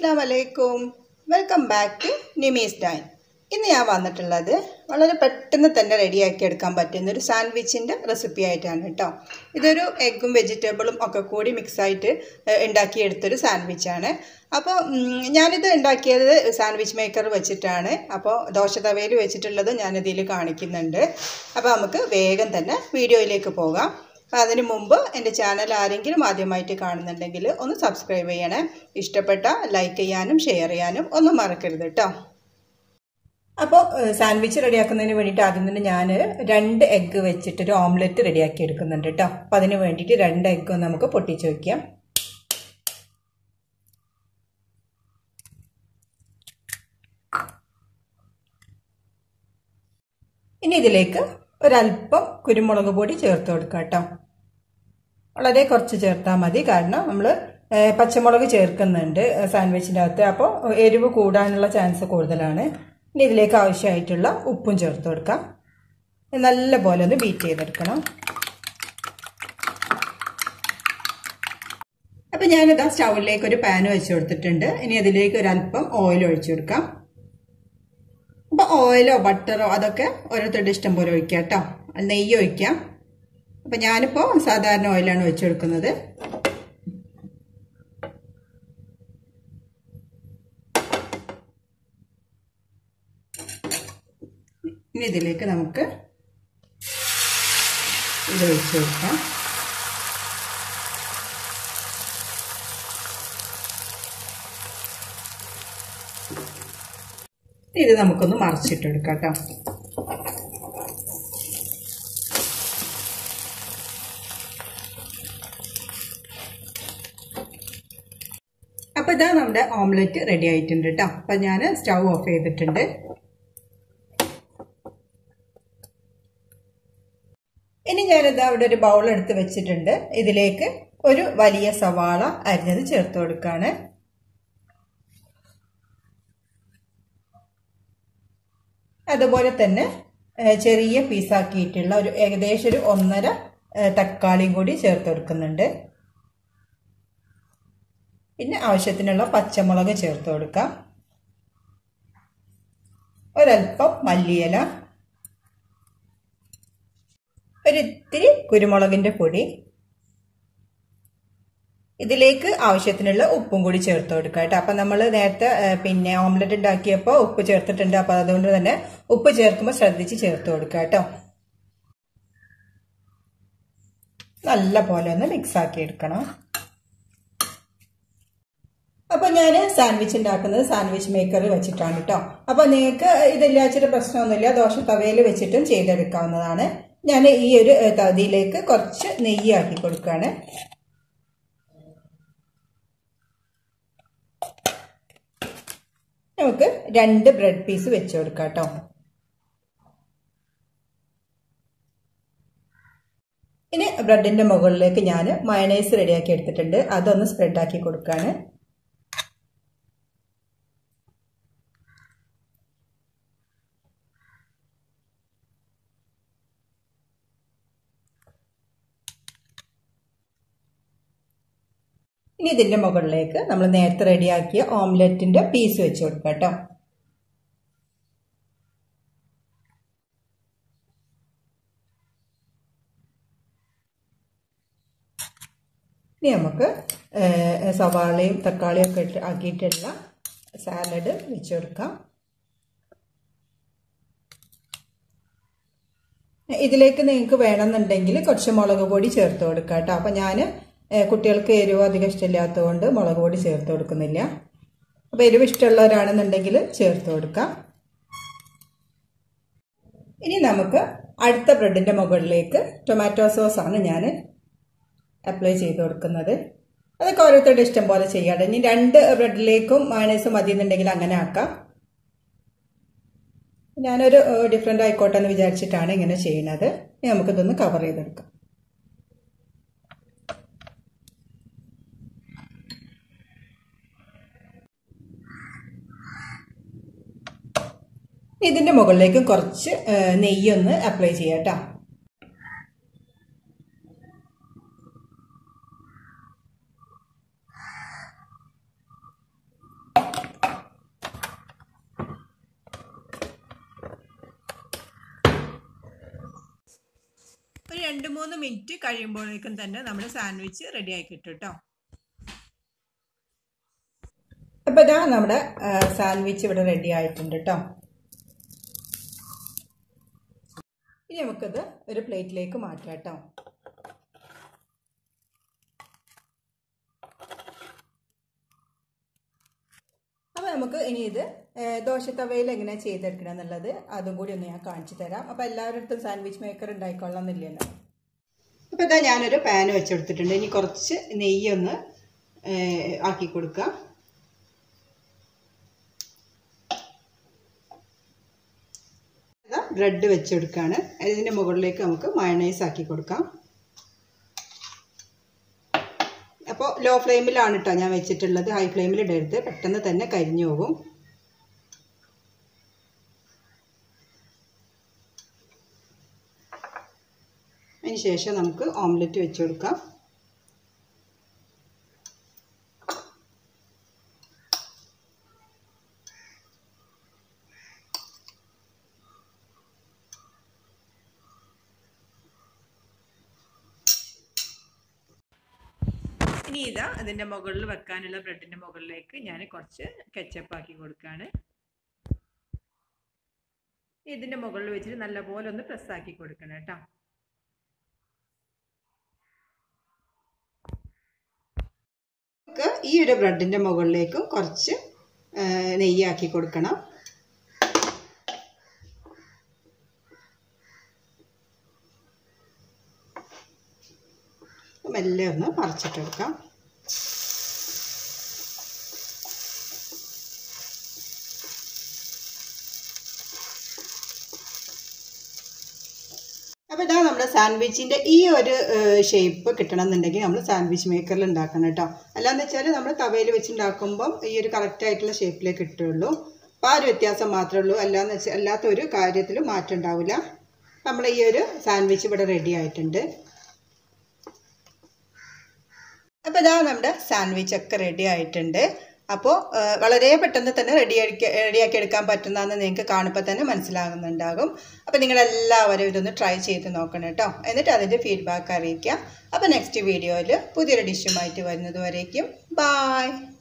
അസ്സാം വലൈക്കും welcome back to Nimi's dine ഇന്ന് ഞാൻ വന്നിട്ടുള്ളത് വളരെ പെട്ടെന്ന് തന്നെ റെഡിയാക്കി എടുക്കാൻ പറ്റുന്ന ഒരു സാൻഡ്വിച്ചിൻ്റെ റെസിപ്പി ആയിട്ടാണ് കേട്ടോ ഇതൊരു എഗ്ഗും വെജിറ്റബിളും ഒക്കെ കൂടി മിക്സായിട്ട് ഉണ്ടാക്കിയെടുത്തൊരു സാൻഡ്വിച്ചാണ് അപ്പോൾ ഉം, ഞാനിത് ഉണ്ടാക്കിയത് സാൻഡ്വിച്ച് മേക്കർ വെച്ചിട്ടാണ് അപ്പോൾ ദോശ തവയിൽ വെച്ചിട്ടുള്ളത് ഞാനിതിൽ കാണിക്കുന്നുണ്ട് അപ്പോൾ നമുക്ക് വേഗം തന്നെ വീഡിയോയിലേക്ക് പോകാം അപ്പോൾ അതിന് മുമ്പ് എൻ്റെ ചാനൽ ആരെങ്കിലും ആദ്യമായിട്ട് കാണുന്നുണ്ടെങ്കിൽ ഒന്ന് സബ്സ്ക്രൈബ് ചെയ്യണേ ഇഷ്ടപ്പെട്ട ലൈക്ക് ചെയ്യാനും ഷെയർ ചെയ്യാനും ഒന്നും മറക്കരുത് കേട്ടോ അപ്പോൾ സാൻഡ്വിച്ച് റെഡിയാക്കുന്നതിന് വേണ്ടിയിട്ട് ആദ്യം തന്നെ ഞാൻ രണ്ട് എഗ്ഗ് വെച്ചിട്ട് ഒരു ഓംലെറ്റ് റെഡിയാക്കി എടുക്കുന്നുണ്ട് കേട്ടോ അപ്പോൾ അതിന് വേണ്ടിയിട്ട് രണ്ട് എഗ്ഗ് നമുക്ക് പൊട്ടിച്ച് വയ്ക്കാം ഇനി ഇതിലേക്ക് ഒരല്പം കുരുമുളക് പൊടി ചേർത്ത് കൊടുക്കാം കേട്ടോ വളരെ കുറച്ച് ചേർത്താൽ മതി കാരണം നമ്മൾ പച്ചമുളക് ചേർക്കുന്നുണ്ട് സാൻഡ്വിച്ചിൻ്റെ അകത്ത് അപ്പോൾ എരിവ് കൂടാനുള്ള ചാൻസ് കൂടുതലാണ് ഇനി ഇതിലേക്ക് ആവശ്യമായിട്ടുള്ള ഉപ്പും ചേർത്ത് കൊടുക്കാം നല്ല പോലെ ഒന്ന് ബീറ്റ് ചെയ്തെടുക്കണം അപ്പം ഞാനിതാ സ്റ്റൗവിലേക്ക് ഒരു പാൻ വെച്ച് കൊടുത്തിട്ടുണ്ട് ഇനി അതിലേക്ക് ഒരല്പം ഓയിൽ ഒഴിച്ചു കൊടുക്കാം അപ്പോൾ ഓയിലോ ബട്ടറോ അതൊക്കെ ഓരോരുത്തരുടെ ഇഷ്ടം പോലെ ഒഴിക്കാം കേട്ടോ നെയ്യ് ഒഴിക്കാം അപ്പം ഞാനിപ്പോൾ സാധാരണ ഓയിലാണ് വെച്ച് കൊടുക്കുന്നത് ഇനി ഇതിലേക്ക് നമുക്ക് ഇത് ഒഴിച്ച് കൊടുക്കാം ഇത് നമുക്കൊന്ന് മറിച്ചിട്ടെടുക്കാം കേട്ടോ അപ്പൊ ഇതാ നമ്മുടെ ഓംലെറ്റ് റെഡി ആയിട്ടുണ്ട് കേട്ടോ അപ്പൊ ഞാൻ സ്റ്റൗ ഓഫ് ചെയ്തിട്ടുണ്ട് ഇനി ഞാനിതാ അവിടെ ഒരു ബൗൾ എടുത്ത് വെച്ചിട്ടുണ്ട് ഇതിലേക്ക് ഒരു വലിയ സവാള അരിഞ്ഞത് ചേർത്ത് കൊടുക്കാണ് അതുപോലെ തന്നെ ചെറിയ പീസാക്കിയിട്ടുള്ള ഒരു ഏകദേശം ഒരു ഒന്നര തക്കാളിയും കൂടി ചേർത്ത് കൊടുക്കുന്നുണ്ട് പിന്നെ ആവശ്യത്തിനുള്ള പച്ചമുളക് ചേർത്ത് കൊടുക്കാം ഒരൽപ്പം മല്ലിയില ഒരിത്തിരി കുരുമുളകിൻ്റെ പൊടി ഇതിലേക്ക് ആവശ്യത്തിനുള്ള ഉപ്പും കൂടി ചേർത്ത് കൊടുക്കുക കേട്ടോ അപ്പം നമ്മൾ നേരത്തെ പിന്നെ ഓംലെറ്റ് ഉണ്ടാക്കിയപ്പോൾ ഉപ്പ് ചേർത്തിട്ടുണ്ട് അപ്പം അതുകൊണ്ട് തന്നെ ഉപ്പ് ചേർക്കുമ്പോൾ ശ്രദ്ധിച്ച് ചേർത്ത് കൊടുക്കുക കേട്ടോ നല്ല പോലെ ഒന്ന് മിക്സ് ആക്കി എടുക്കണം അപ്പോൾ ഞാൻ സാൻഡ്വിച്ച് ഉണ്ടാക്കുന്നത് സാൻഡ്വിച്ച് മേക്കർ വെച്ചിട്ടാണ് കേട്ടോ അപ്പോൾ നിങ്ങൾക്ക് ഇതില്ലാച്ചിട്ട് പ്രശ്നമൊന്നുമില്ല ദോശ തവയിൽ വെച്ചിട്ടും ചെയ്തെടുക്കാവുന്നതാണ് ഞാൻ ഈ ഒരു തതിയിലേക്ക് കുറച്ച് നെയ്യ് ആക്കി കൊടുക്കുകയാണ് നമുക്ക് രണ്ട് ബ്രെഡ് പീസ് വെച്ച് കൊടുക്കാം കേട്ടോ ഇനി ബ്രെഡിന്റെ മുകളിലേക്ക് ഞാൻ മയണൈസ് റെഡിയാക്കി എടുത്തിട്ടുണ്ട് അതൊന്ന് സ്പ്രെഡ് ആക്കി കൊടുക്കുകയാണ് ഇനി ഇതിന്റെ മുകളിലേക്ക് നമ്മൾ നേരത്തെ റെഡിയാക്കിയ ഓംലെറ്റിന്റെ പീസ് വെച്ച് കൊടുക്കാം കേട്ടോ ഇനി നമുക്ക് സവാളയും തക്കാളിയും ഒക്കെ ഇട്ട് ആക്കിയിട്ടുള്ള സാലഡ് വെച്ച് കൊടുക്കാം ഇതിലേക്ക് നിങ്ങൾക്ക് വേണമെന്നുണ്ടെങ്കിൽ കുറച്ച് മുളക് പൊടി ചേർത്ത് കൊടുക്കാം കേട്ടോ അപ്പം ഞാൻ കുട്ടികൾക്ക് എരിവ് അധികം ഇഷ്ടമില്ലാത്തതുകൊണ്ട് മുളക് പൊടി ചേർത്ത് കൊടുക്കുന്നില്ല അപ്പോൾ എരിവ് ഇഷ്ടമുള്ളവരാണെന്നുണ്ടെങ്കിൽ ചേർത്ത് കൊടുക്കാം ഇനി നമുക്ക് അടുത്ത ബ്രെഡിൻ്റെ മുകളിലേക്ക് ടൊമാറ്റോ സോസാണ് ഞാൻ അപ്ലൈ ചെയ്ത് കൊടുക്കുന്നത് അതൊക്കെ ഓരോരുത്തരുടെ ഇഷ്ടം പോലെ ചെയ്യാം ഇനി രണ്ട് ബ്രെഡിലേക്കും മയണൈസ് മതി എന്നുണ്ടെങ്കിൽ അങ്ങനെ ആക്കാം ഞാനൊരു ഡിഫറെൻ്റ് ആയിക്കോട്ടെ എന്ന് വിചാരിച്ചിട്ടാണ് ഇങ്ങനെ ചെയ്യുന്നത് ഇനി നമുക്കിതൊന്ന് കവർ ചെയ്തെടുക്കാം ഇതിൻ്റെ മുകളിലേക്കും കുറച്ച് നെയ്യൊന്ന് അപ്ലൈ ചെയ്യാം കേട്ടോ രണ്ട് മൂന്ന് മിനിറ്റ് കഴിയുമ്പോഴേക്കും തന്നെ നമ്മുടെ സാൻഡ്വിച്ച് റെഡി ആയി കിട്ടും കേട്ടോ അപ്പോൾ ഇതാ നമ്മുടെ സാൻഡ്വിച്ച് ഇവിടെ റെഡി ആയിട്ടുണ്ട് കേട്ടോ ഇനി നമുക്കത് ഒരു പ്ലേറ്റിലേക്ക് മാറ്റാം കേട്ടോ അപ്പോൾ നമുക്ക് ഇനി ഇത് ദോശത്തവയിൽ എങ്ങനെയാണ് ചെയ്തെടുക്കണം എന്നുള്ളത് അതും കൂടി ഒന്ന് ഞാൻ കാണിച്ചു തരാം അപ്പോൾ എല്ലാവരുടെ അടുത്തും സാൻഡ്വിച്ച് മേക്കർ ഉണ്ടായിക്കൊള്ളാമെന്നില്ലല്ലോ അപ്പോൾ ഇതാ ഞാനൊരു പാൻ വെച്ചെടുത്തിട്ടുണ്ട് ഇനി കുറച്ച് നെയ്യൊന്ന് ആക്കി കൊടുക്കാം ബ്രെഡ് വെച്ചെടുക്കുകയാണ് ഇതിൻ്റെ മുകളിലേക്ക് നമുക്ക് മയണൈസ് ആക്കി കൊടുക്കാം അപ്പോൾ ലോ ഫ്ലെയിമിലാണ് കേട്ടോ ഞാൻ വെച്ചിട്ടുള്ളത് ഹൈ ഫ്ലെയിമിൽ ഇടരുത് പെട്ടെന്ന് തന്നെ കരിഞ്ഞു പോകും അതിന് ശേഷം നമുക്ക് ഓംലെറ്റ് വെച്ച് കൊടുക്കാം ഇനി ഇതാ അതിൻ്റെ മുകളിൽ വെക്കാനുള്ള ബ്രെഡിൻ്റെ മുകളിലേക്ക് ഞാൻ കുറച്ച് കെച്ചപ്പ് ആക്കി കൊടുക്കുകയാണ് ഇതിൻ്റെ മുകളിൽ വെച്ചിട്ട് നല്ലപോലെ ഒന്ന് പ്രസ് ആക്കി കൊടുക്കണം കേട്ടോ ഈ ഒരു ബ്രെഡിൻ്റെ മുകളിലേക്കും കുറച്ച് നെയ്യാക്കി കൊടുക്കണം മെല്ലെ ഒന്ന് മറിച്ചിട്ടെടുക്കാം അപ്പോൾ ഇതാ നമ്മുടെ സാൻഡ്വിച്ചിൻ്റെ ഈ ഒരു ഷേപ്പ് കിട്ടണമെന്നുണ്ടെങ്കിൽ നമ്മൾ സാൻഡ്വിച്ച് മേക്കറിൽ ഉണ്ടാക്കണം കേട്ടോ അല്ലാന്ന് വെച്ചാൽ നമ്മൾ തവയിൽ വെച്ച് ഉണ്ടാക്കുമ്പം ഈ ഒരു കറക്റ്റ് ആയിട്ടുള്ള ഷേപ്പിലേക്ക് കിട്ടുള്ളൂ അപ്പോൾ ആ ഒരു വ്യത്യാസം മാത്രമേ ഉള്ളൂ അല്ലാന്ന് വെച്ചാൽ അല്ലാത്ത ഒരു കാര്യത്തിലും മാറ്റം ഉണ്ടാവില്ല നമ്മൾ ഈ ഒരു സാൻഡ്വിച്ച് ഇവിടെ റെഡി ആയിട്ടുണ്ട് അപ്പോൾ ഇതാ നമ്മുടെ സാൻഡ്വിച്ച് ഒക്കെ റെഡി ആയിട്ടുണ്ട് അപ്പോൾ വളരെ പെട്ടെന്ന് തന്നെ റെഡിയാക്കി റെഡിയാക്കി എടുക്കാൻ പറ്റുന്നതെന്ന് നിങ്ങൾക്ക് കാണുമ്പോൾ തന്നെ മനസ്സിലാകുന്നുണ്ടാകും അപ്പോൾ നിങ്ങളെല്ലാവരും ഇതൊന്ന് ട്രൈ ചെയ്ത് നോക്കണം കേട്ടോ എന്നിട്ട് അതിൻ്റെ ഫീഡ്ബാക്ക് അറിയിക്കുക അപ്പോൾ നെക്സ്റ്റ് വീഡിയോയിൽ പുതിയൊരു ഡിഷുമായിട്ട് വരുന്നത് വരേക്കും ബായ്